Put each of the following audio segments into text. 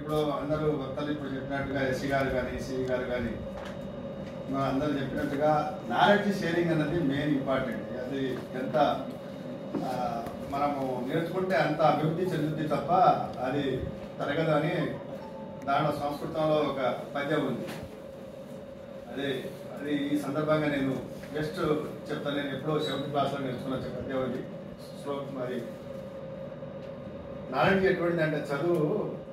ఇప్పుడు అందరూ భక్తులు ఇప్పుడు చెప్పినట్టుగా ఎస్సీ గారు కానీ సివి గారు కానీ మా అందరూ చెప్పినట్టుగా నాలెడ్జ్ షేరింగ్ అన్నది మెయిన్ ఇంపార్టెంట్ అది ఎంత ఆ, మనము నేర్చుకుంటే అంత అభివృద్ధి చెందుద్ది తప్ప అది తరగదు అని దాంట్లో సంస్కృతంలో ఒక పద్యం ఉంది అదే అది ఈ సందర్భంగా నేను జస్ట్ చెప్తాను నేను ఎప్పుడో సెవెంత్ క్లాస్లో నేర్చుకున్న పద్యం అది శ్లోకం మరి నాలెడ్జ్ ఎటువంటిది అంటే చదువు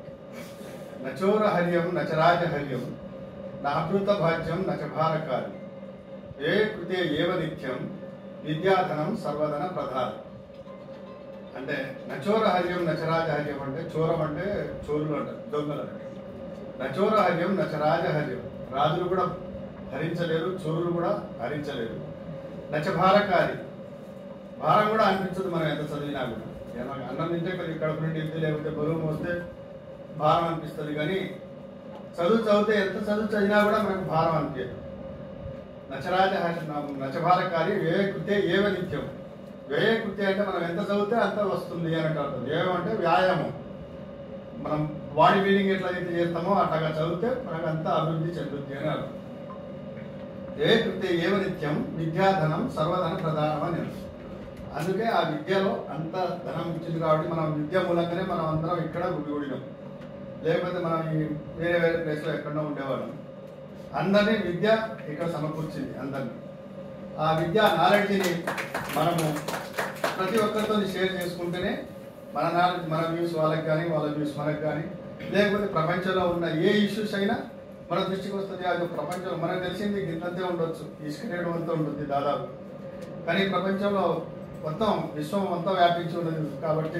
నచోర హర్యం నచరాజ హర్యం నాభృత భాగ్యం నచభారకాలి ఏ కృతే ఏవ నిత్యం విద్యాధనం సర్వధన ప్రధానం అంటే నచోర హర్యం నచరాజ హర్యం అంటే చోరం అంటే చోరులు అంటారు దొంగలు అంటే నచోర హర్యం నచరాజ హర్యం రాజులు కూడా హరించలేరు చోరులు కూడా హరించలేరు నచభారకారి భారం కూడా అనిపించదు మనం ఎంత చదివినా కూడా ఏమన్నా అన్నం తింటే కొద్దిగా కడుపు నుండి ఎత్తి లేకపోతే బరువు మోస్తే భారం అనిపిస్తుంది కానీ చదువు చదివితే ఎంత చదువు చదివినా కూడా మనకు భారం అనిపించదు నచరాజ నచభారకారి వ్యయ కృతే ఏవ నిత్యం వ్యయ కృతే అంటే మనం ఎంత చదివితే అంత వస్తుంది అని అంటారు వ్యయం అంటే వ్యాయామం మనం బాడీ బిల్డింగ్ ఎట్లయితే చేస్తామో అట్లాగా చదివితే మనకు అంత అభివృద్ధి చెందుద్ది అని అర్థం ఏ కృతే ఏవ నిత్యం విద్యాధనం సర్వధన ప్రధానం అని అర్థం. అందుకే ఆ విద్యలో అంత ధనం ఇచ్చింది కాబట్టి మనం విద్య మూలంగానే మనం అందరం ఇక్కడ గుడినాం లేకపోతే మనం ఈ వేరే వేరే ప్లేస్లో ఎక్కడో ఉండేవాళ్ళం అందరినీ విద్య ఇక్కడ సమకూర్చింది అందరినీ ఆ విద్య నాలెడ్జ్ని మనము ప్రతి ఒక్కరితో షేర్ చేసుకుంటేనే మన నాలెడ్జ్ మన వ్యూస్ వాళ్ళకి కానీ వాళ్ళ వ్యూస్ మనకు కానీ లేకపోతే ప్రపంచంలో ఉన్న ఏ ఇష్యూస్ అయినా మన దృష్టికి వస్తుంది అది ప్రపంచంలో మనకు తెలిసింది గింతంతే ఉండొచ్చు ఈ స్క్రీన్ అంతా ఉంటుంది దాదాపు కానీ ప్రపంచంలో మొత్తం విశ్వం అంతా వ్యాపించి ఉన్నది కాబట్టి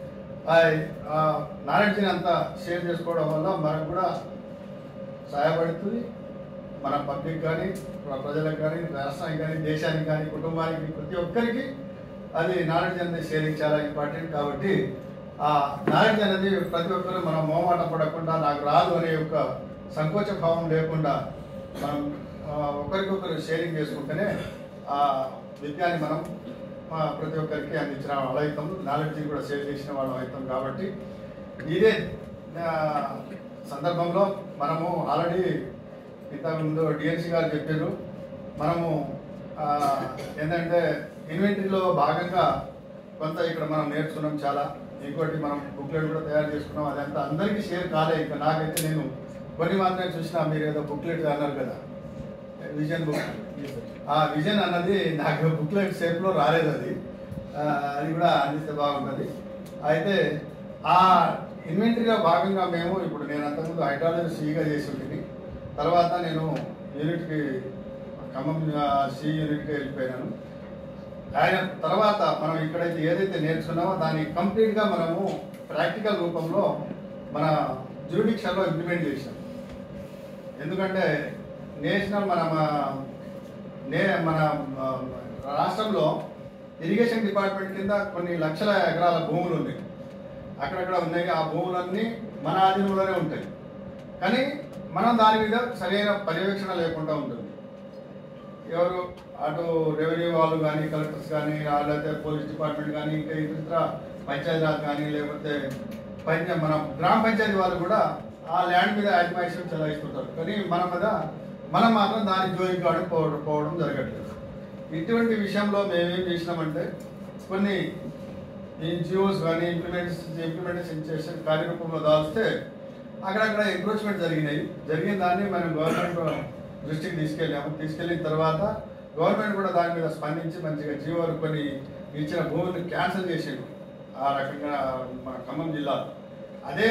ఆ నాలెడ్జ్ని అంతా షేర్ చేసుకోవడం వల్ల మనకు కూడా సహాయపడుతుంది మన పబ్లిక్ కానీ మన ప్రజలకు కానీ రాష్ట్రానికి కానీ దేశానికి కానీ కుటుంబానికి ప్రతి ఒక్కరికి అది నాలెడ్జ్ అనేది షేరింగ్ చాలా ఇంపార్టెంట్ కాబట్టి ఆ నాలెడ్జ్ అనేది ప్రతి ఒక్కరు మనం మోమాట పడకుండా నాకు రాదు అనే యొక్క సంకోచ భావం లేకుండా మనం ఆ, ఒకరికొకరు షేరింగ్ చేసుకుంటేనే ఆ విద్యాన్ని మనం ఆ, ప్రతి ఒక్కరికి అందించిన వాళ్ళు అవుతాం నాలెడ్జ్ కూడా షేర్ చేసిన వాళ్ళు అవుతాం కాబట్టి ఇదే ఆ, సందర్భంలో మనము ఆల్రెడీ ఇంతకుముందు డిఎన్సీ గారు చెప్పారు మనము ఆ, ఏంటంటే ఇన్వెంటరీలో భాగంగా కొంత ఇక్కడ మనం నేర్చుకున్నాం చాలా ఇంకోటి మనం బుక్లెట్ కూడా తయారు చేసుకున్నాం అదంతా అందరికీ షేర్ కాలే ఇంకా నాకైతే నేను కొన్ని మాత్రమే చూసినా మీరు ఏదో బుక్లెట్ అన్నారు కదా విజన్ బుక్ ఆ విజన్ అన్నది నాకు బుక్లెట్ షేప్లో రాలేదు అది ఆ, అది కూడా అందిస్తే బాగుంటుంది అయితే ఆ ఇన్వెంటరీలో భాగంగా మేము ఇప్పుడు నేను అంతకుముందు హైడ్రాలజీ సీగా చేసి ఉంటుంది తర్వాత నేను యూనిట్కి ఖమ్మం సి యూనిట్కి వెళ్ళిపోయినాను ఆయన తర్వాత మనం ఇక్కడైతే ఏదైతే నేర్చుకున్నామో దాన్ని కంప్లీట్గా మనము ప్రాక్టికల్ రూపంలో మన జ్యూడిక్షన్లో ఇంప్లిమెంట్ చేసాం ఎందుకంటే నేషనల్ మన మా- నే మన ఆ, రాష్ట్రంలో ఇరిగేషన్ డిపార్ట్మెంట్ కింద కొన్ని లక్షల ఎకరాల భూములు ఉన్నాయి అక్కడక్కడ ఉన్నాయి ఆ భూములన్నీ మన ఆధీనంలోనే ఉంటాయి కానీ మనం దాని మీద సరైన పర్యవేక్షణ లేకుండా ఉంటుంది ఎవరు అటు రెవెన్యూ వాళ్ళు కానీ కలెక్టర్స్ కానీ లేకపోతే పోలీస్ డిపార్ట్మెంట్ కానీ ఇంకా ఇతర పంచాయతీరాజ్ కానీ లేకపోతే పంచ మన గ్రామ పంచాయతీ వాళ్ళు కూడా ఆ ల్యాండ్ మీద యాజమాయిషం చెలాయిస్తుంటారు కానీ మన మీద మనం మాత్రం దాని జోలికి కాడు పోవడం పోవడం జరగట్లేదు ఇటువంటి విషయంలో మేమేం చేసినామంటే కొన్ని ఎన్జిఓస్ కానీ ఇంప్లిమెంట్స్ ఇంప్లిమెంటేషన్ చేసే కార్యరూపంలో దాల్స్తే అక్కడక్కడ ఎంక్రోచ్మెంట్ జరిగినాయి జరిగిన దాన్ని మనం గవర్నమెంట్ దృష్టికి తీసుకెళ్ళాము తీసుకెళ్ళిన తర్వాత గవర్నమెంట్ కూడా దాని మీద స్పందించి మంచిగా జీవోలు కొన్ని ఇచ్చిన భూమిని క్యాన్సిల్ చేసిండు ఆ రకంగా మన ఖమ్మం జిల్లా అదే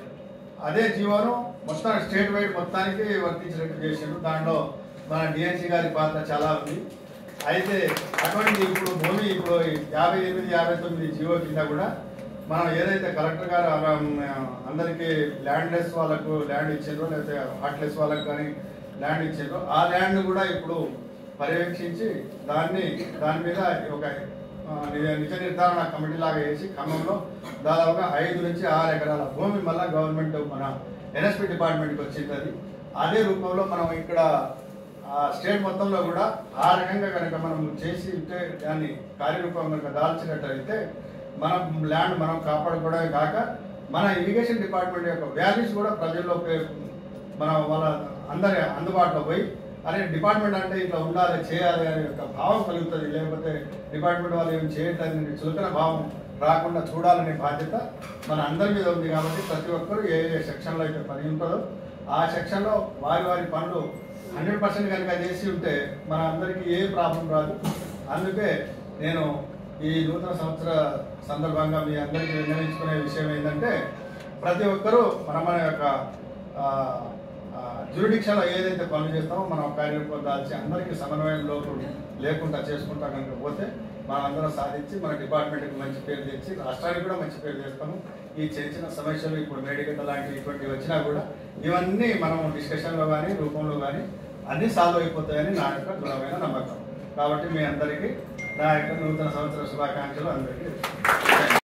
అదే జీవోను మొత్తం స్టేట్ వైడ్ మొత్తానికి వర్తించినట్టు చేసిండు దాంట్లో మన డిఎన్సీ గారి పాత్ర చాలా ఉంది అయితే అటువంటి ఇప్పుడు భూమి ఇప్పుడు యాభై ఎనిమిది యాభై తొమ్మిది జీవో కింద కూడా మనం ఏదైతే కలెక్టర్ గారు ఆ, అందరికీ ల్యాండ్ లెస్ వాళ్ళకు ల్యాండ్ ఇచ్చిండ్రో లేకపోతే హార్ట్లెస్ వాళ్ళకి కానీ ల్యాండ్ ఇచ్చిండ్రో ఆ ల్యాండ్ కూడా ఇప్పుడు పర్యవేక్షించి దాన్ని దాని మీద ఒక ఆ, నిజ- నిజ నిర్ధారణ కమిటీ లాగా వేసి ఖమ్మంలో దాదాపుగా ఐదు నుంచి ఆరు ఎకరాల భూమి మళ్ళా గవర్నమెంట్ మన ఎన్ఎస్పి డిపార్ట్మెంట్కి వచ్చింది అది అదే రూపంలో మనం ఇక్కడ ఆ స్టేట్ మొత్తంలో కూడా ఆ రకంగా కనుక మనం చేసి ఉంటే దాన్ని కార్యరూపం కనుక దాల్చినట్టయితే మన ల్యాండ్ మనం కాపాడుకోవడమే కాక మన ఇరిగేషన్ డిపార్ట్మెంట్ యొక్క వాల్యూస్ కూడా ప్రజల్లో పే- మన వాళ్ళ అందరి అందుబాటులో పోయి అరే డిపార్ట్మెంట్ అంటే ఇట్లా ఉండాలి చేయాలి అనే యొక్క భావం కలుగుతుంది లేకపోతే డిపార్ట్మెంట్ వాళ్ళు ఏం చేయట్లేదు చులకన భావం రాకుండా చూడాలనే బాధ్యత మన అందరి మీద ఉంది కాబట్టి ప్రతి ఒక్కరు ఏ ఏ సెక్షన్లో అయితే పని ఉంటుందో ఆ సెక్షన్లో వారి వారి పనులు హండ్రెడ్ పర్సెంట్ కనుక చేసి ఉంటే మన అందరికీ ఏ ప్రాబ్లం రాదు అందుకే నేను ఈ నూతన సంవత్సర సందర్భంగా మీ అందరికీ విన్నవించుకునే విషయం ఏంటంటే ప్రతి ఒక్కరూ మన మన యొక్క జ్యూరిడిక్షన్లో ఏదైతే పనులు చేస్తామో మనం కార్యరూపం దాల్చి అందరికీ సమన్వయం లోటు లేకుండా చేసుకుంటా కనుక పోతే మనం అందరం సాధించి మన డిపార్ట్మెంట్కి మంచి పేరు తెచ్చి రాష్ట్రానికి కూడా మంచి పేరు తెస్తాము ఈ చిన్న చిన్న సమస్యలు ఇప్పుడు మేడిగడ్డ లాంటి ఇటువంటివి వచ్చినా కూడా ఇవన్నీ మనం డిస్కషన్లో కానీ రూపంలో కానీ అన్నీ సాల్వ్ అయిపోతాయని నా యొక్క దృఢమైన నమ్మకం కాబట్టి మీ అందరికీ నా యొక్క నూతన సంవత్సర శుభాకాంక్షలు అందరికీ